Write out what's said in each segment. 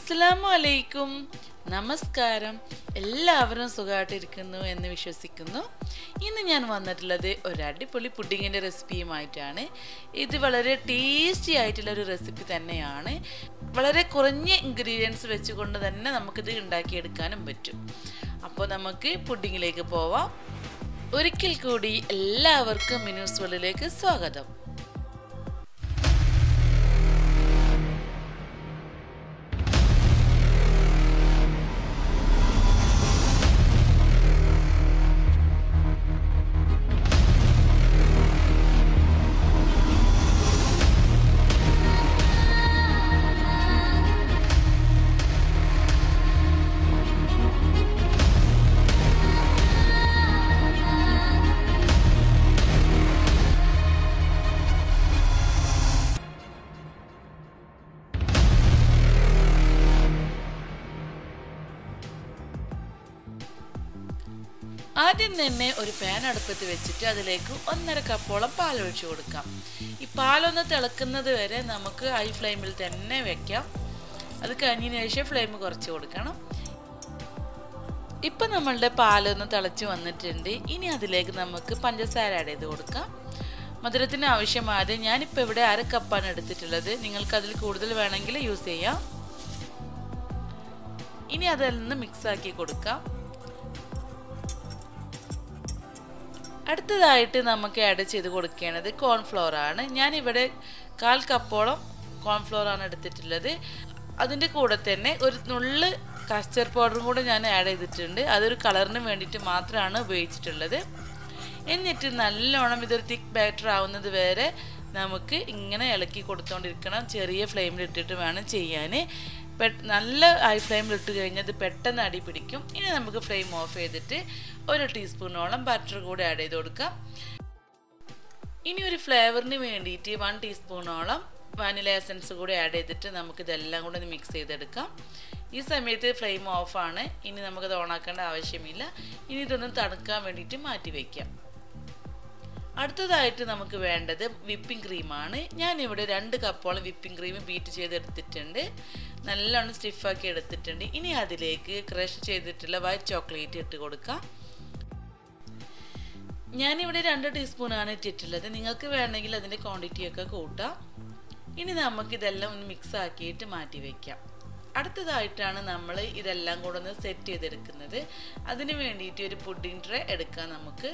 അസ്സലാമു അലൈക്കും നമസ്കാരം എല്ലാവരും സുഖമായിട്ടിരിക്കുന്നു എന്ന് വിശ്വസിക്കുന്നു ഇന്ന് ഞാൻ വന്നിട്ടുള്ളത് ഒരു അടിപൊളി പുഡിങ്ങിൻ്റെ റെസിപ്പിയുമായിട്ടാണ് ഇത് വളരെ ടേസ്റ്റി ആയിട്ടുള്ള ഒരു റെസിപ്പി തന്നെയാണ് വളരെ കുറഞ്ഞ ഇൻഗ്രീഡിയൻസ് വെച്ചുകൊണ്ട് തന്നെ നമുക്കിത് ഉണ്ടാക്കിയെടുക്കാനും പറ്റും അപ്പോൾ നമുക്ക് പുഡിങ്ങിലേക്ക് പോവാം ഒരിക്കൽ കൂടി എല്ലാവർക്കും മിനൂസ് വേൾഡിലേക്ക് സ്വാഗതം ആദ്യം തന്നെ ഒരു പാൻ അടുപ്പത്ത് വെച്ചിട്ട് അതിലേക്ക് ഒന്നര കപ്പോളം പാലൊഴിച്ചു കൊടുക്കാം ഈ പാലൊന്ന് തിളക്കുന്നത് വരെ നമുക്ക് ഹൈ ഫ്ലെയിമിൽ തന്നെ വെക്കാം അത് കഴിഞ്ഞതിന് ശേഷം ഫ്ലെയിം കുറച്ച് കൊടുക്കണം ഇപ്പം നമ്മളുടെ പാലൊന്ന് തിളച്ച് വന്നിട്ടുണ്ട് ഇനി അതിലേക്ക് നമുക്ക് പഞ്ചസാര ആഡ് ചെയ്ത് കൊടുക്കാം മധുരത്തിന് ആവശ്യമായത് ഞാനിപ്പോൾ ഇവിടെ അര കപ്പാണ് എടുത്തിട്ടുള്ളത് നിങ്ങൾക്ക് അതിൽ കൂടുതൽ വേണമെങ്കിൽ യൂസ് ചെയ്യാം ഇനി അതിൽ നിന്ന് മിക്സ് ആക്കി കൊടുക്കാം അടുത്തതായിട്ട് നമുക്ക് ആഡ് ചെയ്ത് കൊടുക്കേണ്ടത് കോൺഫ്ലോർ ആണ് ഞാനിവിടെ കാൽ കപ്പോളം കോൺഫ്ലോർ ആണ് എടുത്തിട്ടുള്ളത് അതിൻ്റെ കൂടെ തന്നെ ഒരു നുള്ള് കസ്റ്റർഡ് പൗഡറും കൂടെ ഞാൻ ആഡ് ചെയ്തിട്ടുണ്ട് അതൊരു കളറിന് വേണ്ടിയിട്ട് മാത്രമാണ് ഉപയോഗിച്ചിട്ടുള്ളത് എന്നിട്ട് നല്ലോണം ഇതൊരു തിക്ക് ബാറ്റർ ആവുന്നത് വരെ നമുക്ക് ഇങ്ങനെ ഇളക്കി കൊടുത്തുകൊണ്ടിരിക്കണം ചെറിയ ഫ്ലെയിമിൽ ഇട്ടിട്ട് വേണം ചെയ്യാൻ നല്ല ഹൈ ഫ്ലെയിമിൽ ഇട്ട് കഴിഞ്ഞാൽ ഇത് പെട്ടെന്ന് അടി പിടിക്കും ഇനി നമുക്ക് ഫ്ലെയിം ഓഫ് ചെയ്തിട്ട് ഒരു ടീസ്പൂണോളം ബട്ടർ കൂടെ ആഡ് ചെയ്ത് കൊടുക്കാം ഇനി ഒരു ഫ്ലേവറിന് വേണ്ടിയിട്ട് വൺ ടീസ്പൂണോളം വാനില എസൻസ് കൂടി ആഡ് ചെയ്തിട്ട് നമുക്ക് ഇതെല്ലാം കൂടെ ഒന്ന് മിക്സ് ചെയ്തെടുക്കാം ഈ സമയത്ത് ഫ്ലെയിം ഓഫാണ് ഇനി നമുക്കത് ഓണാക്കേണ്ട ആവശ്യമില്ല ഇനി ഇതൊന്ന് തണുക്കാൻ വേണ്ടിയിട്ട് മാറ്റി വയ്ക്കാം അടുത്തതായിട്ട് നമുക്ക് വേണ്ടത് വിപ്പിംഗ് ക്രീമാണ് ഞാനിവിടെ രണ്ട് കപ്പോളം വിപ്പിംഗ് ക്രീം ബീറ്റ് ചെയ്തെടുത്തിട്ടുണ്ട് നല്ലോണം സ്റ്റിഫാക്കി എടുത്തിട്ടുണ്ട് ഇനി അതിലേക്ക് ക്രഷ് ചെയ്തിട്ടുള്ള വൈറ്റ് ചോക്ലേറ്റ് ഇട്ട് കൊടുക്കാം ഞാനിവിടെ രണ്ട് ടീസ്പൂണാണ് ഇട്ടിട്ടുള്ളത് നിങ്ങൾക്ക് വേണമെങ്കിൽ അതിൻ്റെ ക്വാണ്ടിറ്റിയൊക്കെ കൂട്ടാം ഇനി നമുക്ക് ഇതെല്ലാം ഒന്ന് മിക്സ് ആക്കിയിട്ട് മാറ്റി വയ്ക്കാം അടുത്തതായിട്ടാണ് നമ്മൾ ഇതെല്ലാം കൂടെ ഒന്ന് സെറ്റ് ചെയ്തെടുക്കുന്നത് അതിന് വേണ്ടിയിട്ട് ഒരു പുഡിംഗ് ട്രേ എടുക്കാം നമുക്ക്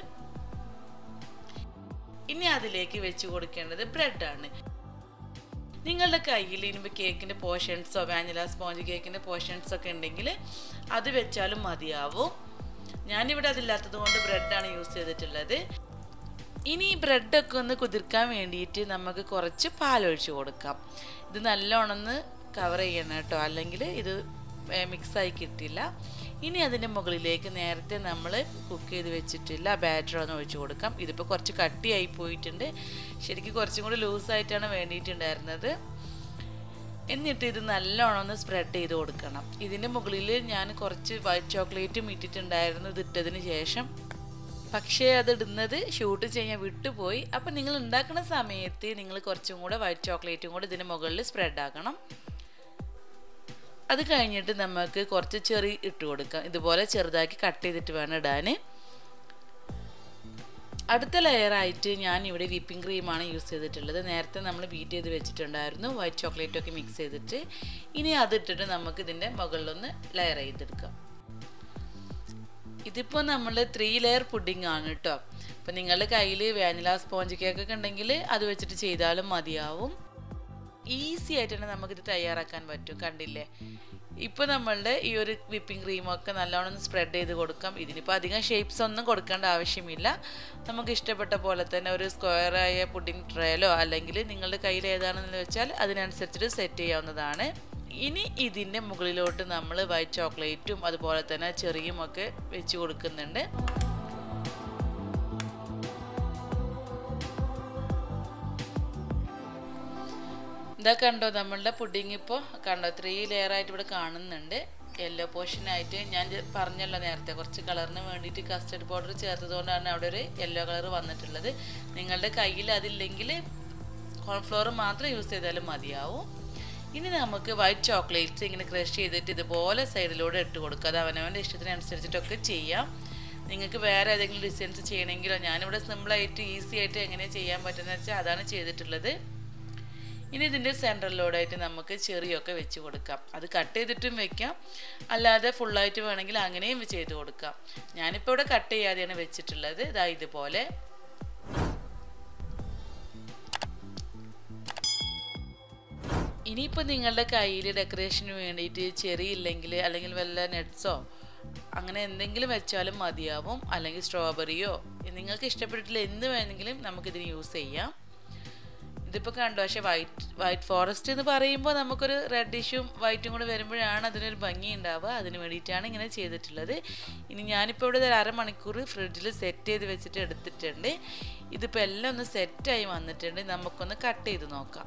ഇനി അതിലേക്ക് വെച്ച് കൊടുക്കേണ്ടത് ബ്രെഡാണ് നിങ്ങളുടെ കയ്യിൽ ഇനിയിപ്പോൾ കേക്കിൻ്റെ പോർഷൻസോ വാനില സ്പോഞ്ച് കേക്കിൻ്റെ പോർഷൻസോ ഒക്കെ ഉണ്ടെങ്കിൽ അത് വെച്ചാലും മതിയാവും ഞാനിവിടെ അതില്ലാത്തത് കൊണ്ട് ബ്രെഡാണ് യൂസ് ചെയ്തിട്ടുള്ളത് ഇനി ഈ ബ്രെഡൊക്കെ ഒന്ന് കുതിർക്കാൻ വേണ്ടിയിട്ട് നമുക്ക് കുറച്ച് പാലൊഴിച്ച് കൊടുക്കാം ഇത് നല്ലോണം കവർ ചെയ്യണം കേട്ടോ അല്ലെങ്കിൽ ഇത് മിക്സായി കിട്ടില്ല ഇനി അതിൻ്റെ മുകളിലേക്ക് നേരത്തെ നമ്മൾ കുക്ക് ചെയ്ത് വെച്ചിട്ടില്ല ബാറ്റർ ഒന്ന് ഒഴിച്ച് കൊടുക്കാം ഇതിപ്പോൾ കുറച്ച് കട്ടിയായി പോയിട്ടുണ്ട് ശരിക്കും കുറച്ചും കൂടി ലൂസായിട്ടാണ് വേണ്ടിയിട്ടുണ്ടായിരുന്നത് എന്നിട്ട് ഇത് നല്ലോണം ഒന്ന് സ്പ്രെഡ് ചെയ്ത് കൊടുക്കണം ഇതിൻ്റെ മുകളിൽ ഞാൻ കുറച്ച് വൈറ്റ് ചോക്ലേറ്റും ഇട്ടിട്ടുണ്ടായിരുന്നു ഇത് ഇട്ടതിന് ശേഷം പക്ഷേ അത് ഇടുന്നത് ഷൂട്ട് ചെയ്യാൻ വിട്ടുപോയി അപ്പം നിങ്ങൾ ഉണ്ടാക്കുന്ന സമയത്ത് നിങ്ങൾ കുറച്ചും കൂടെ വൈറ്റ് ചോക്ലേറ്റും കൂടെ ഇതിൻ്റെ മുകളിൽ സ്പ്രെഡ് ആക്കണം അത് കഴിഞ്ഞിട്ട് നമുക്ക് കുറച്ച് ചെറി ഇട്ട് കൊടുക്കാം ഇതുപോലെ ചെറുതാക്കി കട്ട് ചെയ്തിട്ട് വേണം ഇടാൻ അടുത്ത ലെയറായിട്ട് ഞാൻ ഇവിടെ വിപ്പിംഗ് ക്രീമാണ് യൂസ് ചെയ്തിട്ടുള്ളത് നേരത്തെ നമ്മൾ ബീറ്റ് ചെയ്ത് വെച്ചിട്ടുണ്ടായിരുന്നു വൈറ്റ് ചോക്ലേറ്റ് ഒക്കെ മിക്സ് ചെയ്തിട്ട് ഇനി അതിട്ടിട്ട് നമുക്ക് ഇതിൻ്റെ മുകളിലൊന്ന് ലെയർ ചെയ്തെടുക്കാം ഇതിപ്പോൾ നമ്മൾ ത്രീ ലെയർ പുഡിംഗ് ആണ് കേട്ടോ അപ്പം നിങ്ങളുടെ കയ്യിൽ വാനില സ്പോഞ്ച് കേക്കൊക്കെ ഉണ്ടെങ്കിൽ അത് വെച്ചിട്ട് ചെയ്താലും മതിയാവും ഈസി ആയിട്ട് തന്നെ നമുക്കിത് തയ്യാറാക്കാൻ പറ്റും കണ്ടില്ലേ ഇപ്പോൾ നമ്മളുടെ ഈ ഒരു വിപ്പിംഗ് ക്രീമൊക്കെ നല്ലോണം സ്പ്രെഡ് ചെയ്ത് കൊടുക്കാം ഇതിനിപ്പോൾ അധികം ഷേപ്സ് ഒന്നും കൊടുക്കേണ്ട ആവശ്യമില്ല നമുക്ക് ഇഷ്ടപ്പെട്ട പോലെ തന്നെ ഒരു സ്ക്വയറായ പുഡിംഗ് ട്രേലോ അല്ലെങ്കിൽ നിങ്ങളുടെ കയ്യിൽ ഏതാണെന്ന് വെച്ചാൽ അതിനനുസരിച്ചിട്ട് സെറ്റ് ചെയ്യാവുന്നതാണ് ഇനി ഇതിൻ്റെ മുകളിലോട്ട് നമ്മൾ വൈറ്റ് ചോക്ലേറ്റും അതുപോലെ തന്നെ ചെറിയും ഒക്കെ വെച്ച് കൊടുക്കുന്നുണ്ട് ഇതാ കണ്ടോ നമ്മളുടെ പുഡിങ് ഇപ്പോൾ കണ്ടോ ത്രീ ലെയർ ആയിട്ട് ഇവിടെ കാണുന്നുണ്ട് യെല്ലോ പോർഷനായിട്ട് ഞാൻ ജ- പറഞ്ഞല്ലോ നേരത്തെ കുറച്ച് കളറിന് വേണ്ടിയിട്ട് കസ്റ്റർഡ് പൗഡർ ചേർത്തതുകൊണ്ടാണ് അവിടെ ഒരു യെല്ലോ കളർ വന്നിട്ടുള്ളത് നിങ്ങളുടെ കയ്യിൽ അതില്ലെങ്കിൽ കോൺഫ്ലോർ മാത്രം യൂസ് ചെയ്താലും മതിയാവും ഇനി നമുക്ക് വൈറ്റ് ചോക്ലേറ്റ്സ് ഇങ്ങനെ ക്രഷ് ചെയ്തിട്ട് ഇതുപോലെ സൈഡിലൂടെ ഇട്ട് കൊടുക്കുക അത് അവനവൻ്റെ ഇഷ്ടത്തിനനുസരിച്ചിട്ടൊക്കെ ചെയ്യാം നിങ്ങൾക്ക് വേറെ ഏതെങ്കിലും ഡിസൈൻസ് ചെയ്യണമെങ്കിലോ ഞാനിവിടെ സിമ്പിളായിട്ട് ഈസി ആയിട്ട് എങ്ങനെ ചെയ്യാൻ പറ്റുന്നത് വെച്ചാൽ അതാണ് ചെയ്തിട്ടുള്ളത് ഇനി ഇതിൻ്റെ സെൻറ്ററിലോടായിട്ട് നമുക്ക് ചെറിയൊക്കെ വെച്ച് കൊടുക്കാം അത് കട്ട് ചെയ്തിട്ടും വെക്കാം അല്ലാതെ ഫുള്ളായിട്ട് വേണമെങ്കിൽ അങ്ങനെയും ചെയ്ത് കൊടുക്കാം ഞാനിപ്പോൾ ഇവിടെ കട്ട് ചെയ്യാതെയാണ് വെച്ചിട്ടുള്ളത് ഇതാ ഇതുപോലെ ഇനിയിപ്പോൾ നിങ്ങളുടെ കയ്യിൽ ഡെക്കറേഷന് വേണ്ടിയിട്ട് ചെറി ഇല്ലെങ്കിൽ അല്ലെങ്കിൽ വല്ല നട്ട്സോ അങ്ങനെ എന്തെങ്കിലും വെച്ചാലും മതിയാവും അല്ലെങ്കിൽ സ്ട്രോബെറിയോ നിങ്ങൾക്ക് ഇഷ്ടപ്പെട്ടിട്ടില്ല എന്ത് വേണമെങ്കിലും നമുക്കിതിന് യൂസ് ചെയ്യാം ഇതിപ്പോൾ കണ്ടു പക്ഷേ വൈറ്റ് വൈറ്റ് ഫോറസ്റ്റ് എന്ന് പറയുമ്പോൾ നമുക്കൊരു റെഡിഷും വൈറ്റും കൂടെ വരുമ്പോഴാണ് അതിനൊരു ഭംഗി ഉണ്ടാവുക അതിന് വേണ്ടിയിട്ടാണ് ഇങ്ങനെ ചെയ്തിട്ടുള്ളത് ഇനി ഞാനിപ്പോൾ ഇവിടെ ഒരു അരമണിക്കൂർ ഫ്രിഡ്ജിൽ സെറ്റ് ചെയ്ത് വെച്ചിട്ട് എടുത്തിട്ടുണ്ട് ഇതിപ്പോൾ എല്ലാം ഒന്ന് സെറ്റായി വന്നിട്ടുണ്ട് നമുക്കൊന്ന് കട്ട് ചെയ്ത് നോക്കാം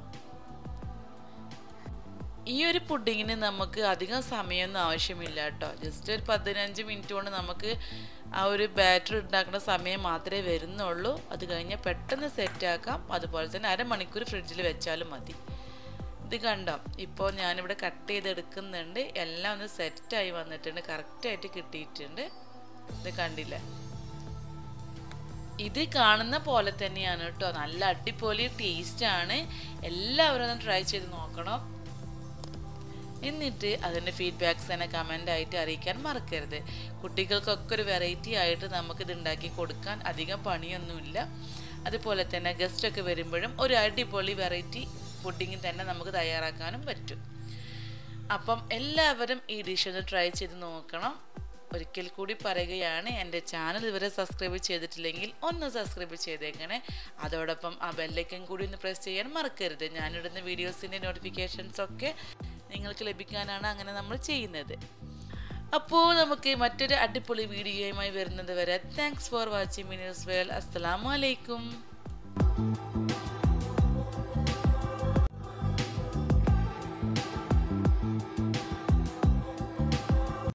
ഈ ഒരു പുഡിങ്ങിന് നമുക്ക് അധികം സമയമൊന്നും ആവശ്യമില്ല കേട്ടോ ജസ്റ്റ് ഒരു പതിനഞ്ച് മിനിറ്റ് കൊണ്ട് നമുക്ക് ആ ഒരു ബാറ്റർ ഉണ്ടാക്കുന്ന സമയം മാത്രമേ വരുന്നുള്ളൂ അത് കഴിഞ്ഞാൽ പെട്ടെന്ന് സെറ്റാക്കാം അതുപോലെ തന്നെ അരമണിക്കൂർ ഫ്രിഡ്ജിൽ വെച്ചാലും മതി ഇത് കണ്ടോ ഇപ്പോൾ ഞാനിവിടെ കട്ട് ചെയ്തെടുക്കുന്നുണ്ട് എല്ലാം ഒന്ന് സെറ്റായി വന്നിട്ടുണ്ട് കറക്റ്റായിട്ട് കിട്ടിയിട്ടുണ്ട് ഇത് കണ്ടില്ല ഇത് കാണുന്ന പോലെ തന്നെയാണ് കേട്ടോ നല്ല അടിപൊളി ടേസ്റ്റാണ് എല്ലാവരും ഒന്ന് ട്രൈ ചെയ്ത് നോക്കണം എന്നിട്ട് അതിൻ്റെ ഫീഡ്ബാക്ക്സ് തന്നെ കമൻ്റ് ആയിട്ട് അറിയിക്കാൻ മറക്കരുത് കുട്ടികൾക്കൊക്കെ ഒരു വെറൈറ്റി ആയിട്ട് നമുക്കിത് ഉണ്ടാക്കി കൊടുക്കാൻ അധികം പണിയൊന്നുമില്ല അതുപോലെ തന്നെ ഗസ്റ്റൊക്കെ വരുമ്പോഴും ഒരു അടിപൊളി വെറൈറ്റി പുഡിങ് തന്നെ നമുക്ക് തയ്യാറാക്കാനും പറ്റും അപ്പം എല്ലാവരും ഈ ഡിഷ് ഒന്ന് ട്രൈ ചെയ്ത് നോക്കണം ഒരിക്കൽ കൂടി പറയുകയാണ് എൻ്റെ ചാനൽ ഇതുവരെ സബ്സ്ക്രൈബ് ചെയ്തിട്ടില്ലെങ്കിൽ ഒന്ന് സബ്സ്ക്രൈബ് ചെയ്തേക്കണേ അതോടൊപ്പം ആ ബെല്ലൈക്കൻ കൂടി ഒന്ന് പ്രസ് ചെയ്യാൻ മറക്കരുത് ഞാനിടുന്ന വീഡിയോസിൻ്റെ നോട്ടിഫിക്കേഷൻസ് ഒക്കെ നിങ്ങൾക്ക് ലഭിക്കാനാണ് അങ്ങനെ നമ്മൾ ചെയ്യുന്നത് അപ്പോൾ നമുക്ക് മറ്റൊരു അടിപൊളി വീഡിയോയുമായി വരുന്നത് വരെ thanks for watching Mini's world അസ്സലാമലൈക്കും